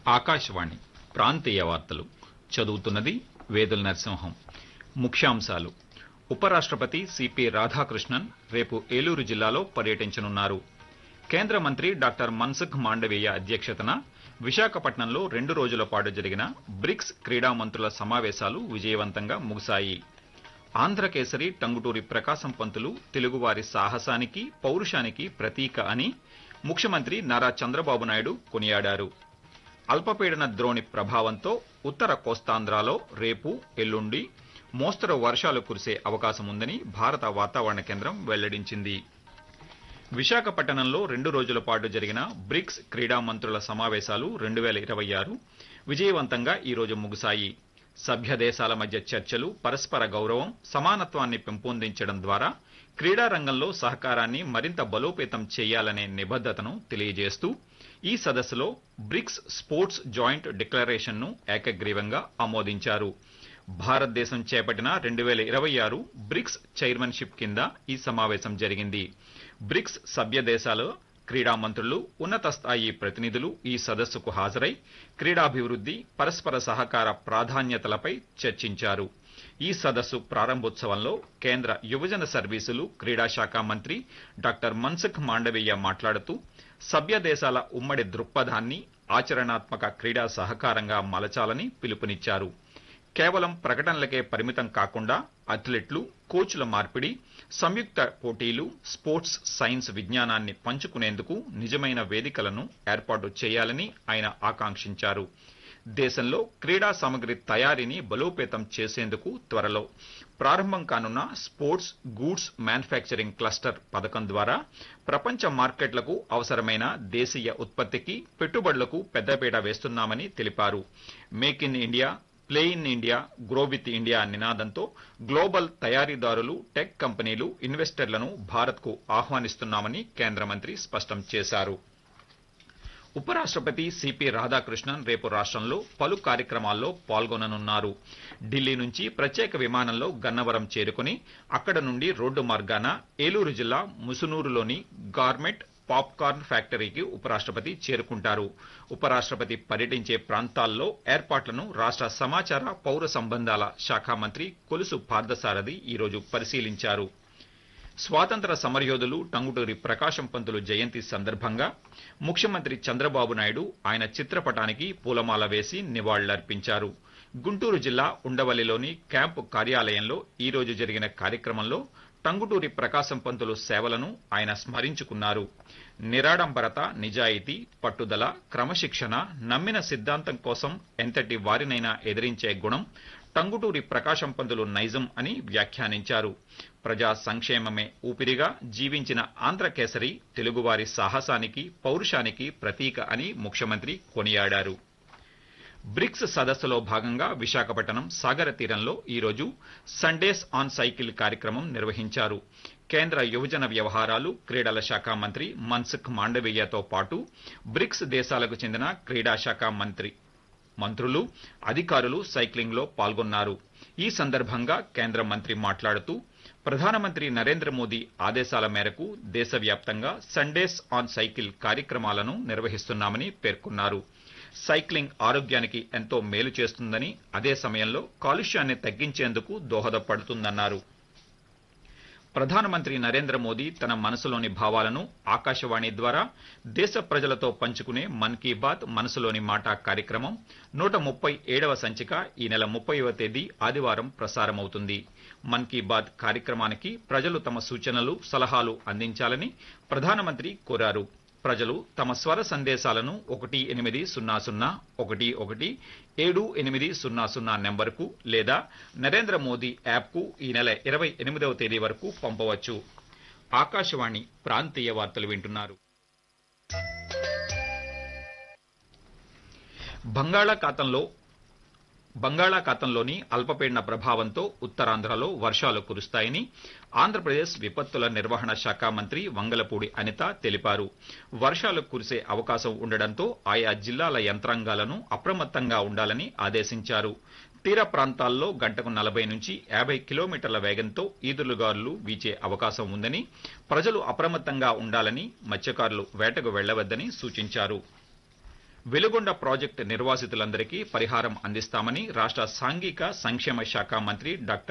ఆకాశవాణి ప్రాంతీయ వార్తలు చదువుతున్నది వేదుల నరసింహం ముఖ్యాంశాలు ఉపరాష్ట్రపతి సిపి రాధాకృష్ణన్ రేపు ఏలూరు జిల్లాలో పర్యటించనున్నారు కేంద్ర మంత్రి డాక్టర్ మన్సుఖ్ మాండవీయ అధ్యక్షతన విశాఖపట్నంలో రెండు రోజుల పాటు జరిగిన బ్రిక్స్ క్రీడా మంత్రుల సమావేశాలు విజయవంతంగా ముగిశాయి ఆంధ్రకేసరి టంగుటూరి ప్రకాశం పంతులు తెలుగువారి సాహసానికి పౌరుషానికి ప్రతీక అని ముఖ్యమంత్రి నారా చంద్రబాబు నాయుడు కొనియాడారు అల్పపీడన ద్రోణి ప్రభావంతో ఉత్తర కోస్తాంధ్రాలో రేపు ఎల్లుండి మోస్తరు వర్షాలు కురిసే అవకాశం ఉందని భారత వాతావరణ కేంద్రం వెల్లడించింది విశాఖపట్నంలో రెండు రోజుల పాటు జరిగిన బ్రిక్స్ క్రీడా మంత్రుల సమావేశాలు రెండు వేల ఇరవై ఆరు విజయవంతంగా ఈ రోజు ముగిశాయి సభ్య దేశాల మధ్య చర్చలు పరస్పర గౌరవం సమానత్వాన్ని పెంపొందించడం ద్వారా క్రీడా రంగంలో సహకారాన్ని మరింత బలోపేతం చేయాలనే నిబద్దతను తెలియజేస్తూ ఈ సదస్సులో బ్రిక్స్ స్పోర్ట్స్ జాయింట్ డిక్లరేషన్ ను ఏకగ్రీవంగా ఆమోదించారు భారతదేశం చేపట్టిన రెండు వేల ఇరవై ఆరు బ్రిక్స్ చైర్మన్షిప్ కింద ఈ సమావేశం జరిగింది బ్రిక్స్ సభ్య దేశాల క్రీడా మంత్రులు ఉన్నత స్థాయి ప్రతినిధులు ఈ సదస్సుకు హాజరై క్రీడాభివృద్ధి పరస్పర సహకార ప్రాధాన్యతలపై చర్చించారు ఈ సదస్సు ప్రారంభోత్సవంలో కేంద్ర యువజన సర్వీసులు క్రీడా శాఖ మంత్రి డాక్టర్ మన్సుఖ్ మాండవీయ మాట్లాడుతూ సభ్య దేశాల ఉమ్మడి దృక్పథాన్ని ఆచరణాత్మక క్రీడా సహకారంగా మలచాలని పిలుపునిచ్చారు కేవలం ప్రకటనలకే పరిమితం కాకుండా అథ్లెట్లు కోచ్ల మార్పిడి సంయుక్త పోటీలు స్పోర్ట్స్ సైన్స్ విజ్ఞానాన్ని పంచుకునేందుకు నిజమైన వేదికలను ఏర్పాటు చేయాలని ఆయన ఆకాంక్షించారు దేశంలో క్రీడా సామగ్రి తయారీని బలోపేతం చేసేందుకు త్వరలో ప్రారంభం కానున్న స్పోర్ట్స్ గూడ్స్ మ్యానుఫ్యాక్చరింగ్ క్లస్టర్ పథకం ద్వారా ప్రపంచ మార్కెట్లకు అవసరమైన దేశీయ ఉత్పత్తికి పెట్టుబడులకు పెద్దపీట వేస్తున్నామని తెలిపారు make in India play in India grow with India నినాదంతో గ్లోబల్ తయారీదారులు టెక్ కంపెనీలు ఇన్వెస్టర్లను భారత్కు ఆహ్వానిస్తున్నామని కేంద్ర మంత్రి స్పష్టం చేశారు ఉపరాష్ట్రపతి సిపి రాధాకృష్ణన్ రేపు రాష్ట్రంలో పలు కార్యక్రమాల్లో పాల్గొననున్నారు ఢిల్లీ నుంచి ప్రత్యేక విమానంలో గన్నవరం చేరుకుని అక్కడ నుండి రోడ్డు మార్గాన ఏలూరు జిల్లా ముసునూరులోని గార్మెంట్ పాప్కార్న్ ఫ్యాక్టరీకి ఉపరాష్ట్రపతి చేరుకుంటారు ఉపరాష్ట్రపతి పర్యటించే ప్రాంతాల్లో ఏర్పాట్లను రాష్ట్ర సమాచార పౌర సంబంధాల శాఖ మంత్రి కొలుసు పార్థసారథి ఈరోజు పరిశీలించారు స్వాతంత్ర సమరయోధులు టంగుటూరి ప్రకాశం పంతులు జయంతి సందర్భంగా ముఖ్యమంత్రి చంద్రబాబు నాయుడు ఆయన చిత్రపటానికి పూలమాల వేసి నివాళులర్పించారు గుంటూరు జిల్లా ఉండవల్లిలోని క్యాంపు కార్యాలయంలో ఈ రోజు జరిగిన కార్యక్రమంలో టంగుటూరి ప్రకాశం పంతులు సేవలను ఆయన స్మరించుకున్నారు నిరాడంబరత నిజాయితీ పట్టుదల క్రమశిక్షణ నమ్మిన సిద్ధాంతం కోసం ఎంతటి వారినైనా ఎదిరించే గుణం టంగుటూరి ప్రకాశం పంతులు నైజం అని వ్యాఖ్యానించారు ప్రజా సంక్షేమమే ఊపిరిగా జీవించిన ఆంధ్రకేసరి తెలుగువారి సాహసానికి పౌరుషానికి ప్రతీక అని ముఖ్యమంత్రి కొనియాడారు బ్రిక్స్ సదస్సులో భాగంగా విశాఖపట్నం సాగర తీరంలో ఈరోజు సండేస్ ఆన్ సైకిల్ కార్యక్రమం నిర్వహించారు కేంద్ర యువజన వ్యవహారాలు క్రీడల శాఖ మంత్రి మన్సుఖ్ మాండవీయతో పాటు బ్రిక్స్ దేశాలకు చెందిన క్రీడా శాఖ మంత్రి మంత్రులు అధికారులు సైక్లింగ్ లో పాల్గొన్నారు ఈ సందర్భంగా కేంద్ర మంత్రి మాట్లాడుతూ ప్రధానమంత్రి నరేంద్ర మోదీ ఆదేశాల మేరకు దేశవ్యాప్తంగా సండేస్ ఆన్ సైకిల్ కార్యక్రమాలను నిర్వహిస్తున్నామని పేర్కొన్నారు సైక్లింగ్ ఆరోగ్యానికి ఎంతో మేలు చేస్తుందని అదే సమయంలో కాలుష్యాన్ని తగ్గించేందుకు దోహదపడుతుందన్నారు ప్రధానమంత్రి నరేంద్ర మోదీ తన మనసులోని భావాలను ఆకాశవాణి ద్వారా దేశ ప్రజలతో పంచుకునే మన్ కీ బాత్ మనసులోని మాట కార్యక్రమం నూట ముప్పై ఏడవ సంచిక ఈ నెల ముప్పైవ తేదీ ఆదివారం ప్రసారమవుతుంది మన్ కీ బాత్ కార్యక్రమానికి ప్రజలు తమ సూచనలు సలహాలు అందించాలని ప్రధానమంత్రి కోరారు ప్రజలు తమ స్వర సందేశాలను ఒకటి ఎనిమిది సున్నా సున్నా ఒకటి ఒకటి ఏడు ఎనిమిది సున్నా సున్నా నెంబర్కు లేదా నరేంద్ర మోదీ యాప్కు ఈ నెల ఇరవై ఎనిమిదవ తేదీ వరకు పంపవచ్చు ఆకాశవాణి ప్రాంతీయ వార్తలు వింటున్నారు బంగాళాఖాతంలో బంగాళాఖాతంలోని అల్పపీడన ప్రభావంతో ఉత్తరాంధ్రలో వర్షాలు కురుస్తాయని ఆంధ్రప్రదేశ్ విపత్తుల నిర్వహణ శాఖ మంత్రి వంగలపూడి అనిత తెలిపారు వర్షాలు కురిసే అవకాశం ఉండడంతో ఆయా జిల్లాల యంత్రాంగాలను అప్రమత్తంగా ఉండాలని ఆదేశించారు తీర ప్రాంతాల్లో గంటకు నలభై నుంచి యాభై కిలోమీటర్ల వేగంతో ఈదురుగాలులు వీచే అవకాశం ఉందని ప్రజలు అప్రమత్తంగా ఉండాలని మత్స్యకారులు వేటకు వెళ్లవద్దని సూచించారు వెలుగొండ ప్రాజెక్టు నిర్వాసితులందరికీ పరిహారం అందిస్తామని రాష్ట సాంఘిక సంక్షేమ శాఖ మంత్రి డాక్టర్